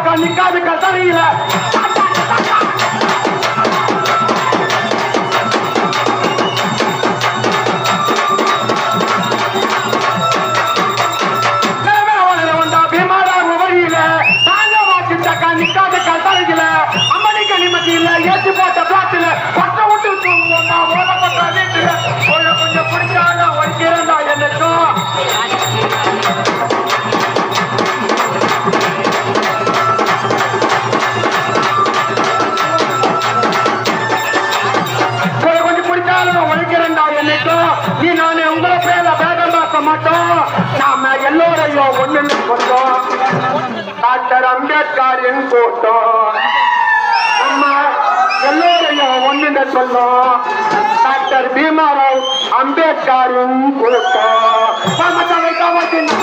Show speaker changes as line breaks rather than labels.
ஆரம்பிச்சாக்கா நிக்காது கத்தறையில வந்தா பீமாராவு வழியில தாங்க வாக்கிட்டாக்கா நிக்காத கத்தறையில அம்மனிக்க நிம்மதியில ஏற்றி போட்ட பிளாட்டில பட்ட விட்டு தூங்குவோம் நான் ஓடப்பட்ட வீட்டுல கொஞ்சம் கொஞ்சம் பிடிச்சாங்க வைக்கிறேன்டா என்னைக்கும் கொஞ்சம் கொஞ்சம் பிடிச்சாலும் ஒழிக்கிறேன்டா என்னைக்கும் நீ நானே உங்களை பேர பேதம் பார்க்க மாட்டோம் நாம எல்லோரையும் ஒண்ணு கொண்டோம் டாக்டர் அம்பேத்கரின் கூட்டம் நம்ம எல்லோரையும் ஒண்ணுன்னு சொல்லும் டாக்டர் பீமாராவ் அம்பேத்கரின் கூட்டம் சமத்தவை கவத்தின்